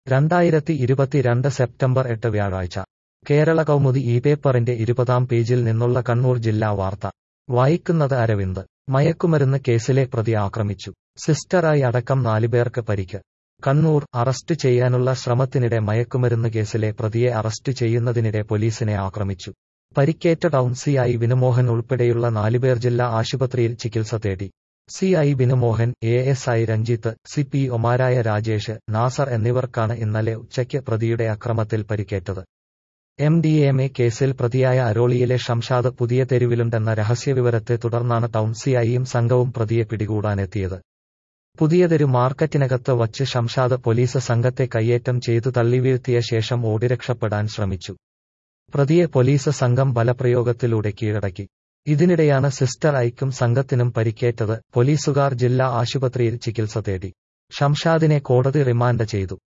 രണ്ടായിരത്തി ഇരുപത്തിരണ്ട് സെപ്റ്റംബർ എട്ട് വ്യാഴാഴ്ച കേരള കൗമുദി ഈ പേപ്പറിന്റെ ഇരുപതാം പേജിൽ നിന്നുള്ള കണ്ണൂർ ജില്ലാ വാർത്ത വായിക്കുന്നത് അരവിന്ദ് മയക്കുമരുന്ന് കേസിലെ പ്രതി ആക്രമിച്ചു സിസ്റ്ററായി അടക്കം നാലുപേർക്ക് പരിക്ക് കണ്ണൂർ അറസ്റ്റ് ചെയ്യാനുള്ള ശ്രമത്തിനിടെ മയക്കുമരുന്ന് കേസിലെ പ്രതിയെ അറസ്റ്റ് ചെയ്യുന്നതിനിടെ പോലീസിനെ ആക്രമിച്ചു പരിക്കേറ്റ ടൗൺ സി ഐ വിനുമോഹൻ ഉൾപ്പെടെയുള്ള നാലുപേർ ജില്ലാ ആശുപത്രിയിൽ ചികിത്സ തേടി C I Binumohan A S I Ranjith C P ഒമാരായ രാജേഷ് നാസർ എന്നിവർക്കാണ് ഇന്നലെ ഉച്ചയ്ക്ക് പ്രതിയുടെ അക്രമത്തിൽ പരിക്കേറ്റത് എം ഡി എം എ കേസിൽ പ്രതിയായ അരോളിയിലെ ഷംഷാദ് പുതിയ തെരുവിലുണ്ടെന്ന രഹസ്യവിവരത്തെ തുടർന്നാണ് ടൗൺ സി ഐയും സംഘവും പ്രതിയെ പിടികൂടാനെത്തിയത് പുതിയതെരു മാർക്കറ്റിനകത്ത് വച്ച് ഷംഷാദ് പോലീസ് സംഘത്തെ കയ്യേറ്റം ചെയ്തു തള്ളിവീഴ്ത്തിയ ശേഷം ഓടിരക്ഷപ്പെടാൻ ശ്രമിച്ചു പ്രതിയെ പോലീസ് സംഘം ബലപ്രയോഗത്തിലൂടെ കീഴടക്കി ഇതിനിടെയാണ് സിസ്റ്റർ ഐക്കും സംഘത്തിനും പരിക്കേറ്റത് പോലീസുകാർ ജില്ലാ ആശുപത്രിയിൽ ചികിത്സ തേടി ഷംഷാദിനെ കോടതി റിമാൻഡ് ചെയ്തു